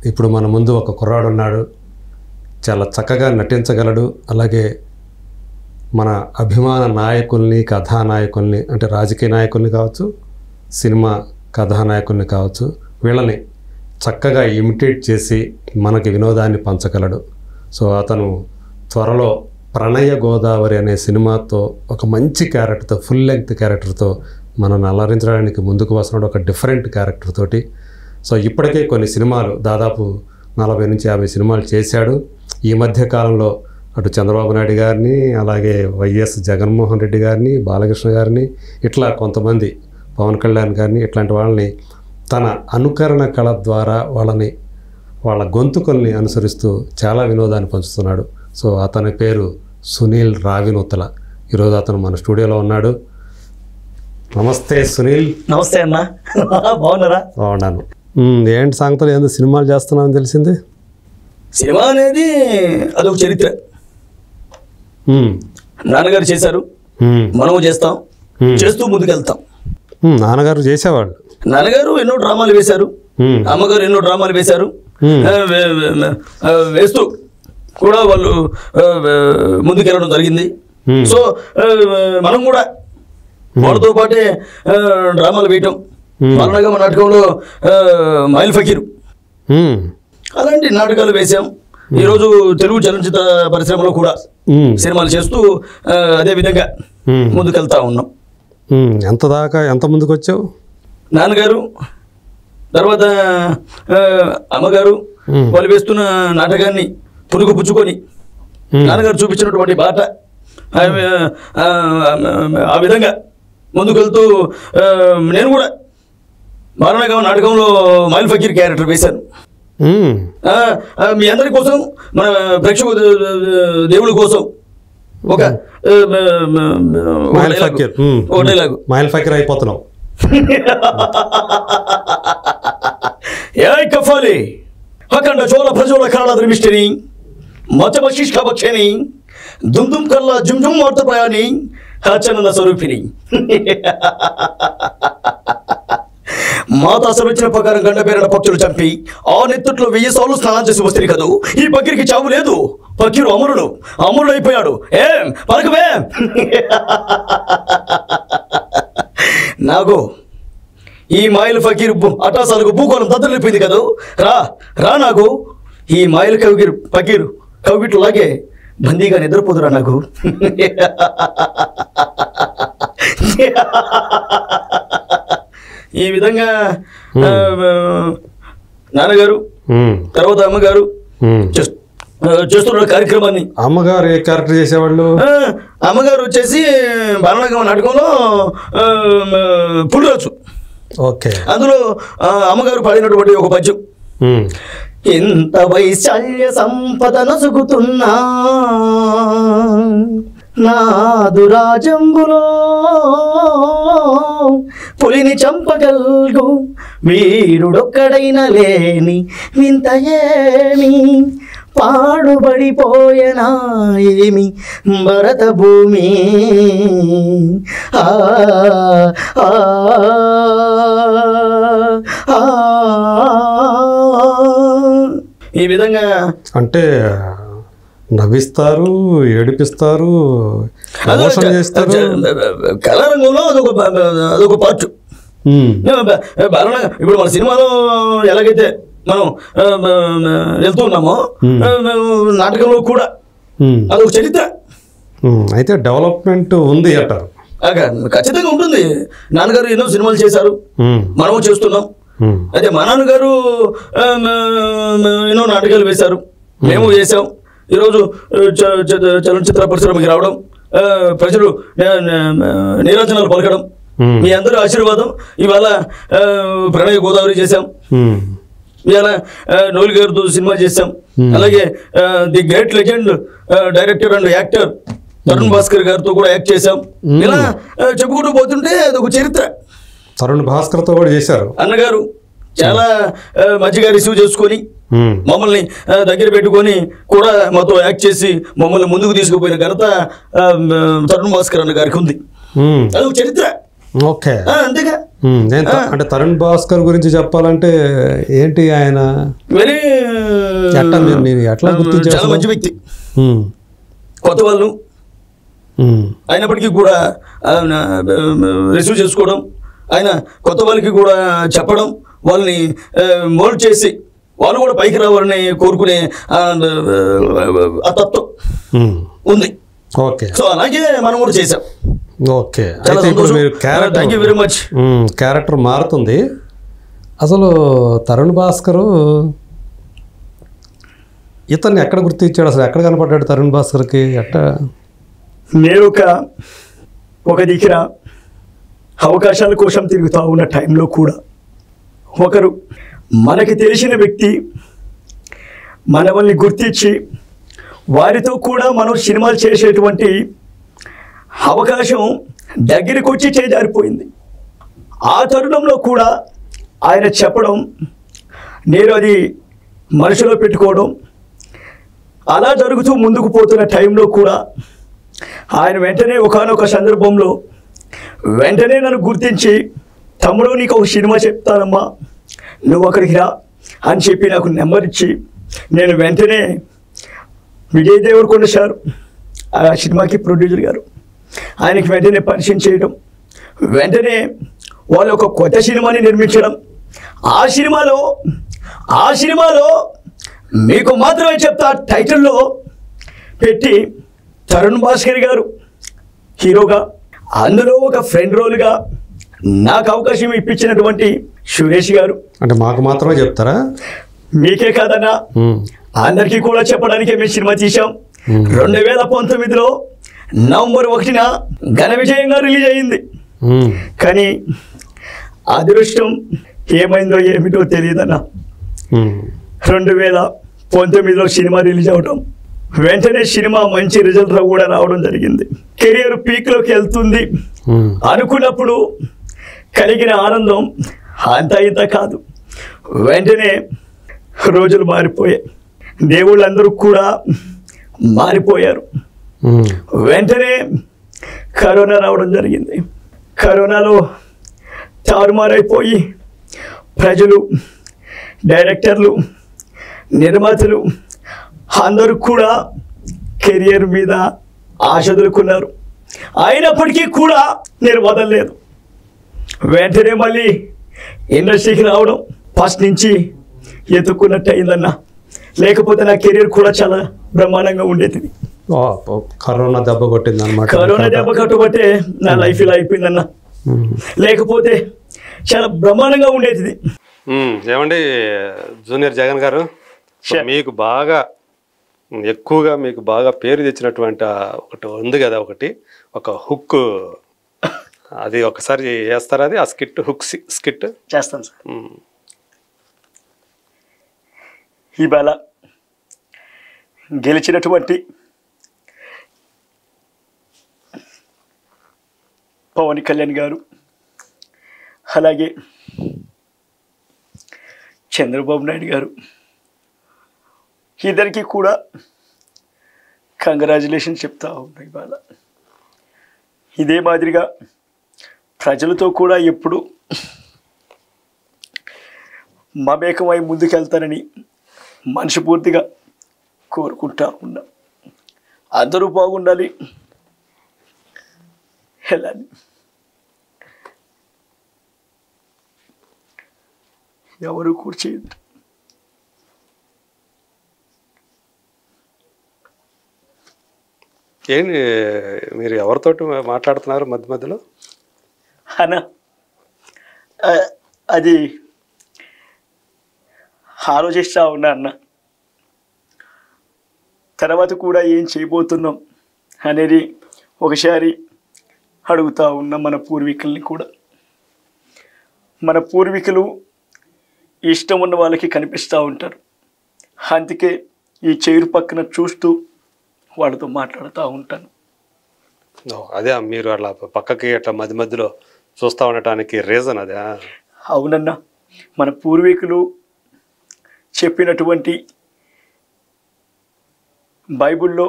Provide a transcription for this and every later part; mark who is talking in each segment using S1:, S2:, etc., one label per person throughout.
S1: ఇప్పుడు మన ముందు ఒక కుర్రాడు ఉన్నాడు చాలా చక్కగా నటించగలడు అలాగే మన అభిమాన నాయకుల్ని కథానాయకుల్ని అంటే రాజకీయ నాయకుల్ని కావచ్చు సినిమా కథానాయకుల్ని కావచ్చు వీళ్ళని చక్కగా ఇమిటేట్ చేసి మనకి వినోదాన్ని పంచగలడు సో అతను త్వరలో ప్రణయ గోదావరి అనే సినిమాతో ఒక మంచి క్యారెక్టర్తో ఫుల్ లెంగ్త్ క్యారెక్టర్తో మనల్ని అలరించడానికి ముందుకు వస్తున్నాడు ఒక డిఫరెంట్ క్యారెక్టర్ తోటి సో ఇప్పటికే కొన్ని సినిమాలు దాదాపు నలభై నుంచి యాభై సినిమాలు చేశాడు ఈ మధ్య కాలంలో అటు చంద్రబాబు నాయుడు గారిని అలాగే వైఎస్ జగన్మోహన్ రెడ్డి గారిని బాలకృష్ణ గారిని ఇట్లా కొంతమంది పవన్ కళ్యాణ్ గారిని ఇట్లాంటి వాళ్ళని తన అనుకరణ కళ ద్వారా వాళ్ళని వాళ్ళ గొంతుకల్ని అనుసరిస్తూ చాలా వినోదాన్ని పంచుతున్నాడు సో అతని పేరు సునీల్ రావినూతల ఈరోజు అతను మన స్టూడియోలో ఉన్నాడు నమస్తే సునీల్
S2: నమస్తే అన్న బాగున్నారా
S1: బాగున్నాను ఉమ్, ఏంటి సంగతులు ఏందో సినిమాలు చేస్తున్నామని తెలిసింది
S2: సినిమా అనేది అదొక చరిత్ర
S1: ఉమ్,
S2: నాన్నగారు చేశారు
S1: ఉమ్,
S2: మనము చేస్తాం
S1: Hmm.
S2: చేస్తూ ముందుకెళ్తాం
S1: ఉమ్, నాన్నగారు చేసేవాళ్ళు
S2: నాన్నగారు ఎన్నో డ్రామాలు వేశారు
S1: ఉమ్,
S2: అమ్మగారు ఎన్నో డ్రామాలు వేశారు
S1: Hmm.
S2: ఆ, వే- వే- ఆ, వేస్తూ కూడా వాళ్ళు ఆ, వే- ముందుకెళ్ళడం జరిగింది
S1: Hmm.
S2: సో ఆ, మనం కూడా వాళ్ళతో పాటే ఆ, డ్రామాలు వేయటం
S1: Hmm.
S2: బాలనగమ నాటకంలో ఆ, మైల్ ఫకీరు
S1: ఉమ్,
S2: అలాంటి నాటకాలు వేశాం ఈరోజు తెలుగు చలనచిత్ర పరిశ్రమలో కూడా
S1: ఉమ్,
S2: సినిమాలు చేస్తూ ఆ, అదే విధంగా
S1: ఉమ్,
S2: ముందుకెళ్తా ఉన్నాం
S1: ఉమ్, ఎంత దాకా ఎంత ముందుకు వచ్చావు
S2: నాన్నగారు తర్వాత ఆ, అమ్మగారు
S1: Hmm.
S2: వాళ్ళు వేస్తున్న నాటకాన్ని పురుగు పుచ్చుకొని
S1: Hmm.
S2: నాన్నగారు చూపించినటువంటి బాట ఆ, ఆ, ఆ విధంగా ముందుకెళ్తూ ఆ, నేను కూడా బాలనగమ నాటకంలో మైల్ ఫకీర్ క్యారెక్టర్ వేశాను
S1: ఉమ్,
S2: ఆ, ఆ, మీ అందరి కోసం మన ప్రేక్షక దే- దేవుడి కోసం ఒక ఆ, మ- మ- మ- ఒక
S1: మైల్
S2: డైలాగు.
S1: ఫకీర్ ఉమ్,
S2: ఒక డైలాగు
S1: మైల్ ఫకీర్ అయిపోతున్నావు
S2: ఏయ్ కఫాలి అఖండ చోళ ప్రజోళ కరళ ద్రమిష్టిని మచమశిష్క భక్షని దుమ్ దుమ్ కల్లా జుమ్ జుమ్ వార్త ప్రయాణి హచనన స్వరూపిణి మాతా వచ్చిన ప్రకారం గండ పేరిన పక్షులు చంపి ఆ నెత్తుట్లో వెయ్యి సార్లు స్నానం చేసి వస్తే కదూ ఈ పకీర్కి చావు లేదు పకీరు అమరుడు అమరుడు అయిపోయాడు ఏం పలకవే నాగో ఈ మాయలు ఫకీర్ బు- అటాసాలకు భూగోళం దద్దరిపోయింది కదా రా రా నాకు ఈ మాయలు కవిగిర్ ఫకీర్ కవిగిట్లు లాగే బందీగా నిద్రపోదురా నాకు ఈ విధంగా ఆ, నాన్నగారు
S1: ఉమ్,
S2: తర్వాత అమ్మగారు
S1: ఉమ్.
S2: చేస్- ఆ, చేస్తున్న కార్యక్రమాన్ని
S1: అమ్మగారు ఏ క్యారెక్టర్ చేసేవాళ్ళు
S2: ఆ, అమ్మగారు వచ్చేసి బాలనగమ నాటకంలో ఆ, పులిరాజు
S1: ఓకే
S2: అందులో ఆ, అమ్మగారు పాడినటువంటి ఒక పద్యం
S1: ఉమ్,
S2: ఎంత వైశాల్య సంపద నసుగుతున్నా నాదు రాజంబులో పులిని చంపగల్గు వీరుడొక్కడైన లేని వింత ఏమి పాడుబడిపోయనా ఏమి భరత భూమి ఆ ఆ, ఆ, ఈ విధంగా
S1: అంటే నవ్విస్తారు ఏడిపిస్తారు ఎమోషన్ చేస్తారు
S2: కళారంగంలో అదొక అదొక పార్ట్
S1: ఉమ్,
S2: బాలన ఇప్పుడు మన సినిమాలో ఎలాగైతే మనం ఆ, ఆ, వెళ్తూ ఉన్నామో
S1: Hmm.
S2: ఆ, నాటకంలో కూడా
S1: ఉమ్,
S2: అదొక చరిత్ర
S1: ఉమ్. అయితే డెవలప్మెంట్ ఉంది అంటారు
S2: ఆ, ఖచ్చితంగా ఉంటుంది నాన్నగారు ఎన్నో సినిమాలు చేశారు
S1: ఉమ్,
S2: మనము చేస్తున్నాం
S1: ఉమ్,
S2: అదే మా నాన్నగారు ఆ, మ- మ- ఎన్నో నాటకాలు వేశారు మేము చేసాం ఈరోజు ఆ, చ- చ- చలనచిత్ర పరిశ్రమకి రావడం ఆ, ప్రజలు నే- నే- నీరాజనాలు పలకడం
S1: ఉమ్,
S2: మీ అందరూ ఆశీర్వాదం ఇవాళ ఆ, ప్రణయ గోదావరి చేశాం
S1: ఉమ్,
S2: ఇవాళ ఆ, నోలి గారితో సినిమా చేశాం
S1: Hmm.
S2: అలాగే ah, the great legend ah, director and actor Tarun Bhaskar గారితో కూడా యాక్ట్ చేశాం
S1: Hmm.
S2: ఇలా ఆ, చెప్పుకుంటూ పోతుంటే అదొక చరిత్ర
S1: తరుణ్ భాస్కర్తో కూడా చేశారు
S2: అన్నగారు చాలా ఆ, మంచిగా రిసీవ్ చేసుకొని
S1: ఉమ్,
S2: మమ్మల్ని ఆ, దగ్గర పెట్టుకొని కూడా మాతో యాక్ట్ చేసి మమ్మల్ని ముందుకు తీసుకుపోయిన ఘనత ఆ, మ, తరుణ్ భాస్కర్ అన్న గారికి ఉంది
S1: ఉమ్,
S2: అది ఒక చరిత్ర
S1: ఓకే
S2: ఆ, అంతేగా
S1: ఉమ్, నేను త- అంటే తరుణ్ భాస్కర్ గురించి చెప్పాలంటే ఏంటి ఆయన
S2: వెరీ
S1: ఎట్లా మీరు- మీరు ఎట్లా గుర్తించారు
S2: చాలా మంచి వ్యక్తి
S1: ఉమ్,
S2: కొత్త వాళ్ళు
S1: ఉమ్,
S2: అయినప్పటికీ కూడా రిసీవ్ చేసుకోవడం ఆయన కొత్త వాళ్ళకి కూడా చెప్పడం వాళ్ళని మోల్డ్ చేసి వాళ్ళు కూడా పైకి రావాలని కోరుకునే ఆ, ఆ తత్వం
S1: ఉమ్,
S2: ఉంది
S1: ఓకే
S2: సో అలాగే మనం కూడా చేసాం
S1: ఓకే
S2: చాలా
S1: అయితే ఇప్పుడు
S2: సంతోషం
S1: మీరు
S2: thank you
S1: character
S2: very much
S1: um, character మారుతుంది అసలు తరుణ్ భాస్కర్ ఇతన్ని ఎక్కడ గుర్తించాడు అసలు ఎక్కడ కనపడ్డాడు తరుణ్ భాస్కర్కి ఎట్ట
S3: నేను ఒక ఒక దిగిన అవకాశాల కోసం తిరుగుతూ ఉన్న టైంలో కూడా ఒకరు మనకి తెలిసిన వ్యక్తి మనల్ని గుర్తించి వారితో కూడా మనం సినిమాలు చేసేటువంటి అవకాశం దగ్గరికి వచ్చి చేజారిపోయింది ఆ తరుణంలో కూడా ఆయన చెప్పడం నేను అది మనసులో పెట్టుకోవడం అలా జరుగుతూ ముందుకు పోతున్న టైంలో కూడా ఆయన వెంటనే ఒకానొక సందర్భంలో వెంటనే నన్ను గుర్తించి తమ్ముడు నీకు ఒక సినిమా చెప్తానమ్మా నువ్వు అక్కడికి రా అని చెప్పి నాకు నెంబర్ ఇచ్చి నేను వెంటనే విజయ్ దేవరకొండ సార్ ఆ సినిమాకి ప్రొడ్యూసర్ గారు ఆయనకి వెంటనే పరిచయం చేయడం వెంటనే వాళ్ళు ఒక కొత్త సినిమాని నిర్మించడం ఆ సినిమాలో ఆ సినిమాలో మీకు మాత్రమే చెప్తా టైటిల్లో పెట్టి తరుణ్ భాస్కర్ గారు హీరోగా అందులో ఒక ఫ్రెండ్ రోల్గా నాకు అవకాశం ఇప్పించినటువంటి సురేష్ గారు
S1: అంటే మాకు మాత్రమే చెప్తారా
S3: మీకే కాదన్నా
S1: ఉమ్,
S3: అందరికీ కూడా చెప్పడానికే మేము సినిమా తీసాం రెండు వేల పంతొమ్మిదిలో నవంబర్ ఒకటిన ఘన విజయంగా రిలీజ్ అయింది
S1: ఉమ్,
S3: కానీ అదృష్టం ఏమైందో ఏమిటో తెలియదన్నా
S1: ఉమ్,
S3: రెండు వేల పంతొమ్మిదిలో సినిమా రిలీజ్ అవడం వెంటనే సినిమా మంచి రిజల్ట్ కూడా రావడం జరిగింది కెరియర్ పీక్లోకి వెళ్తుంది
S1: ఉమ్,
S3: అనుకున్నప్పుడు కలిగిన ఆనందం అంత ఇంత కాదు వెంటనే రోజులు మారిపోయాయి దేవుళ్ళందరూ కూడా మారిపోయారు
S1: ఉమ్,
S3: వెంటనే కరోనా రావడం జరిగింది కరోనాలో తారుమారైపోయి ప్రజలు డైరెక్టర్లు నిర్మాతలు అందరూ కూడా కెరియర్ మీద ఆశ వదులుకున్నారు అయినప్పటికీ కూడా నేను వదలలేదు వెంటనే మళ్ళీ ఇండస్ట్రీకి రావడం ఫస్ట్ నుంచి ఎత్తుక్కున్నట్టు అయిందన్న లేకపోతే నా కెరీర్ కూడా చాలా బ్రహ్మాండంగా ఉండేది
S1: ఓ, ఓ, కరోనా దెబ్బ కొట్టింది అనమాట
S3: కరోనా దెబ్బ కట్టుబట్టే నా లైఫ్ ఇలా అయిపోయిందన్న లేకపోతే చాలా బ్రహ్మాండంగా ఉండేది
S1: ఏమండి జూనియర్ జగన్ గారు
S3: Sure.
S1: మీకు బాగా ఎక్కువగా మీకు బాగా పేరు తెచ్చినటువంటి ఆ ఒకటి ఉంది కదా ఒకటి ఒక హుక్ అది ఒకసారి వేస్తారా అది ఆ స్కిట్ హుక్ స్కిట్
S3: చేస్తాను సార్ ఇవాళ గెలిచినటువంటి పవన్ కళ్యాణ్ గారు అలాగే చంద్రబాబు నాయుడు గారు ఇద్దరికి కూడా కంగ్రాచులేషన్ చెప్తా ఉన్నాయి ఇవాళ ఇదే మాదిరిగా ప్రజలతో కూడా ఎప్పుడు మమేకమై ముందుకెళ్తానని మనస్ఫూర్తిగా కోరుకుంటా ఉన్నా అందరూ బాగుండాలి వెళ్ళాలి ఎవరు కూర్చేయద్దు
S1: ఏంటి మీరు ఎవరితోటి మాట్లాడుతున్నారు మధ్య మధ్యలో
S3: అన్న ఆ, అది ఆలోచిస్తా ఉన్నా అన్న తర్వాత కూడా ఏం చేయబోతున్నాం అనేది ఒకసారి అడుగుతా ఉన్నాం మన పూర్వీకుల్ని కూడా మన పూర్వీకులు ఇష్టం ఉన్న వాళ్ళకి కనిపిస్తూ ఉంటారు అందుకే ఈ చైరు పక్కన చూస్తూ వాళ్ళతో మాట్లాడుతూ ఉంటాను
S1: ఓ, అదే మీరు అట్లా పక్కకి అట్లా మధ్య మధ్యలో చూస్తూ ఉండటానికి రీజన్ అదే
S3: అవునన్నా మన పూర్వీకులు చెప్పినటువంటి బైబిల్లో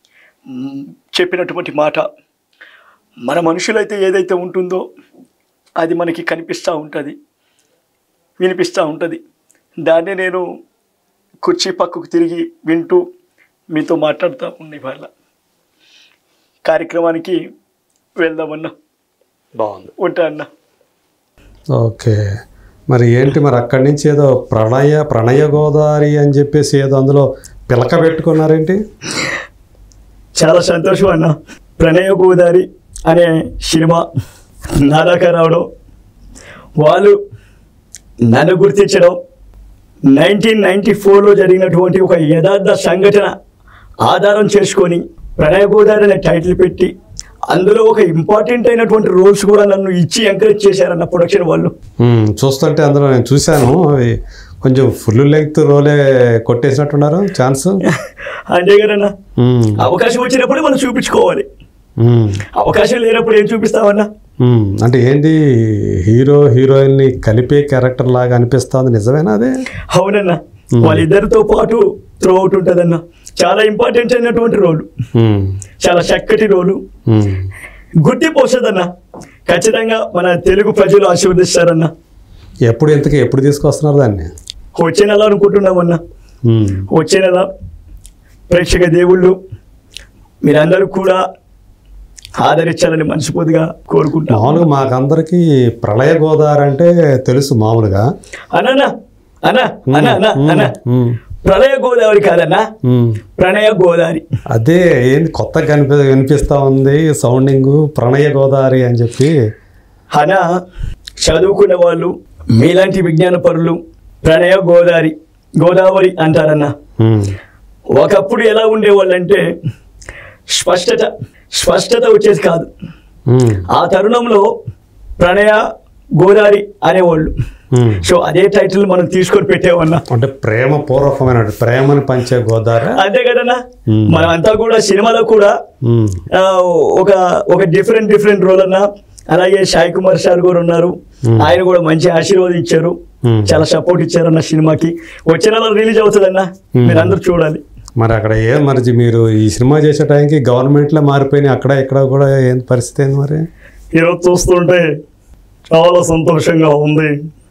S3: మ్, చెప్పినటువంటి మాట మన మనుషులైతే ఏదైతే ఉంటుందో అది మనకి కనిపిస్తూ ఉంటుంది వినిపిస్తూ ఉంటుంది దాన్నే నేను కుర్చీ పక్కకు తిరిగి వింటూ మీతో మాట్లాడుతూ ఉండే వాళ్ళ కార్యక్రమానికి వెళ్దామన్నా
S1: బాగుంది
S3: ఉంటా అన్నా
S1: ఓకే మరి ఏంటి మరి అక్కడి నుంచి ఏదో ప్రణయ ప్రణయ గోదావరి అని చెప్పేసి ఏదో అందులో పిలక పెట్టుకున్నారేంటి
S3: చాలా సంతోషం అన్న ప్రణయ గోదారి అనే సినిమా నా దాకా రావడం వాళ్ళు నన్ను గుర్తించడం నైన్టీన్ నైన్టీ ఫోర్లో జరిగినటువంటి ఒక యథార్థ సంఘటన ఆధారం చేసుకొని ప్రణయ గోదావరి అనే టైటిల్ పెట్టి అందులో ఒక ఇంపార్టెంట్ అయినటువంటి రోల్స్ కూడా నన్ను ఇచ్చి ఎంకరేజ్ చేశారన్న ప్రొడక్షన్ వాళ్ళు
S1: ఉమ్, చూస్తుంటే అందులో నేను చూశాను అవి కొంచెం ఫుల్ లెంగ్త్ రోలే కొట్టేసినట్టున్నారు ఛాన్స్
S3: అంతే కదన్నా
S1: ఉమ్,
S3: అవకాశం వచ్చినప్పుడు మనం చూపించుకోవాలి
S1: ఉమ్,
S3: అవకాశం లేనప్పుడు ఏం చూపిస్తామన్నా
S1: ఉమ్. అంటే ఏంటి హీరో హీరోయిన్ని కలిపే క్యారెక్టర్ లాగా అనిపిస్తుంది నిజమేనా అదే
S3: అవునన్నా వాళ్ళిద్దరితో పాటు త్రో అవుట్ ఉంటుందన్న చాలా ఇంపార్టెంట్ అయినటువంటి రోలు
S1: ఉమ్,
S3: చాలా చక్కటి రోలు
S1: ఉమ్.
S3: గుర్తింపు వస్తుందన్న ఖచ్చితంగా మన తెలుగు ప్రజలు ఆశీర్వదిస్తారన్న
S1: ఎప్పుడు ఇంతకీ ఎప్పుడు తీసుకొస్తున్నారు దాన్ని
S3: వచ్చే నెల అనుకుంటున్నామన్నా
S1: ఉమ్,
S3: వచ్చే నెల ప్రేక్షక దేవుళ్ళు మీరందరూ కూడా ఆదరించాలని మనస్ఫూర్తిగా కోరుకుంటాం
S1: మామూలుగా మాకందరికి ప్రళయ గోదావరి అంటే తెలుసు మామూలుగా
S3: అన్న అన్న అన్న అన్న అన్న
S1: ఉమ్,
S3: ప్రళయ గోదావరి కాదన్నా
S1: ఉమ్.
S3: ప్రణయ గోదావరి
S1: అదే ఏంది కొత్తగా కనిపి వినిపిస్తా ఉంది సౌండింగ్ ప్రణయ గోదావరి అని చెప్పి
S3: అన చదువుకున్న వాళ్ళు మీలాంటి విజ్ఞాన పరులు ప్రణయ గోదావరి గోదావరి అంటారన్న
S1: ఉమ్,
S3: ఒకప్పుడు ఎలా ఉండేవాళ్ళంటే స్పష్టత స్పష్టత వచ్చేది కాదు
S1: ఉమ్,
S3: ఆ తరుణంలో ప్రణయ గోదావరి అనేవాళ్ళు
S1: ఉమ్.
S3: సో అదే టైటిల్ మనం తీసుకొని పెట్టేవన్నా
S1: అంటే ప్రేమ పూర్వకమైన ప్రేమని పంచే గోదావరి
S3: అంతే కదన్నా
S1: Hmm.
S3: మనం అంతా కూడా సినిమాలో కూడా
S1: ఉమ్,
S3: ఆ, ఒక ఒక డిఫరెంట్ డిఫరెంట్ రోల్ అన్న అలాగే సాయి కుమార్ సార్ కూడా ఉన్నారు
S1: Hmm.
S3: ఆయన కూడా మంచి ఆశీర్వదించారు
S1: Hmm.
S3: చాలా సపోర్ట్ ఇచ్చారన్న సినిమాకి వచ్చే నెల రిలీజ్ అవుతుందన్న
S1: Hmm.
S3: మీరు అందరూ చూడాలి
S1: మరి అక్కడ ఏం మరి మీరు ఈ సినిమా చేసే టైంకి గవర్నమెంట్లో మారిపోయినాయి అక్కడ ఇక్కడ కూడా ఏం పరిస్థితి ఏంది మరి
S3: ఈరోజు చూస్తుంటే చాలా సంతోషంగా ఉంది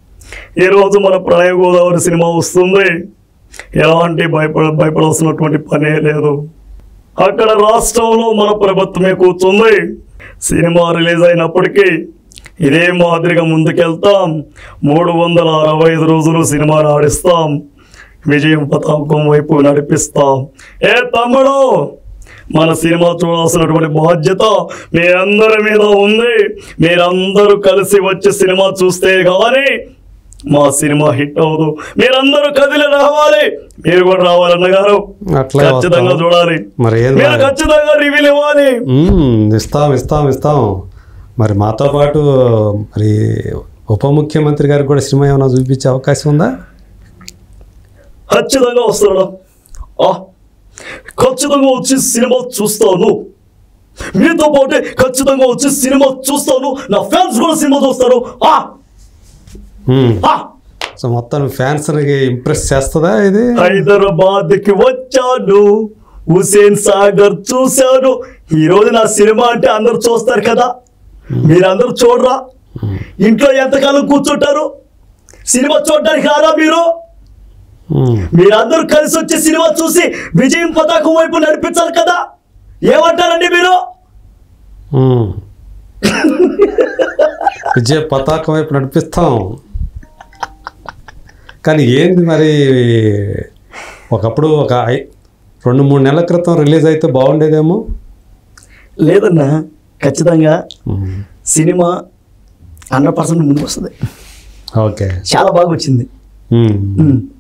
S3: ఈరోజు మన ప్రణయ గోదావరి సినిమా వస్తుంది ఎలాంటి భయపడ భయపడాల్సినటువంటి పనే లేదు అక్కడ రాష్ట్రంలో మన ప్రభుత్వమే కూర్చుంది సినిమా రిలీజ్ అయినప్పటికీ ఇదే మాదిరిగా ముందుకెళ్తాం మూడు వందల అరవై ఐదు రోజులు సినిమా ఆడిస్తాం విజయం పతాకం వైపు నడిపిస్తాం ఏ తమ్ముడు మన సినిమా చూడాల్సినటువంటి బాధ్యత మీ అందరి మీద ఉంది మీరందరూ కలిసి వచ్చి సినిమా చూస్తే కానీ మా సినిమా హిట్ అవ్వదు మీరందరూ కదిలి రావాలి మీరు కూడా రావాలన్న గారు
S1: అట్లే
S3: ఖచ్చితంగా
S1: వస్తాం.
S3: చూడాలి
S1: మరి ఏది
S3: మీరు
S1: మరి?
S3: ఖచ్చితంగా రివ్యూలు ఇవ్వాలి
S1: ఉమ్, ఇస్తాం ఇస్తాం ఇస్తాం మరి మాతో పాటు మరి ఉప ముఖ్యమంత్రి గారికి కూడా సినిమా ఏమైనా చూపించే అవకాశం ఉందా
S3: ఖచ్చితంగా వస్తాను ఆ, ఖచ్చితంగా వచ్చి సినిమా చూస్తాను మీతో పాటే ఖచ్చితంగా వచ్చి సినిమా చూస్తాను నా ఫ్యాన్స్ కూడా సినిమా చూస్తారు ఆ
S1: ఉమ్,
S3: ఆ
S1: సో మొత్తం ఫ్యాన్స్కి ఇంప్రెస్ చేస్తుందా ఇది
S3: హైదరాబాద్ కి వచ్చాను హుసేన్ సాగర్ చూశాను ఈ రోజు నా సినిమా అంటే అందరు చూస్తారు కదా మీరందరూ చూడరా ఇంట్లో ఎంతకాలం కూర్చుంటారు సినిమా చూడడానికి రారా మీరు
S1: ఉమ్,
S3: మీరందరూ కలిసి వచ్చి సినిమా చూసి విజయం పతాకం వైపు నడిపించాలి కదా ఏమంటారండి మీరు
S1: ఉమ్. విజయ పతాకం వైపు నడిపిస్తాం కానీ ఏంది మరి ఒకప్పుడు ఒక ఐ- రెండు మూడు నెలల క్రితం రిలీజ్ అయితే బాగుండేదేమో
S3: లేదన్నా ఖచ్చితంగా
S1: ఉమ్,
S3: సినిమా హండ్రెడ్ పర్సెంట్ ముందుకు వస్తుంది
S1: ఓకే
S3: చాలా బాగా వచ్చింది
S1: ఉమ్.
S3: ఉమ్.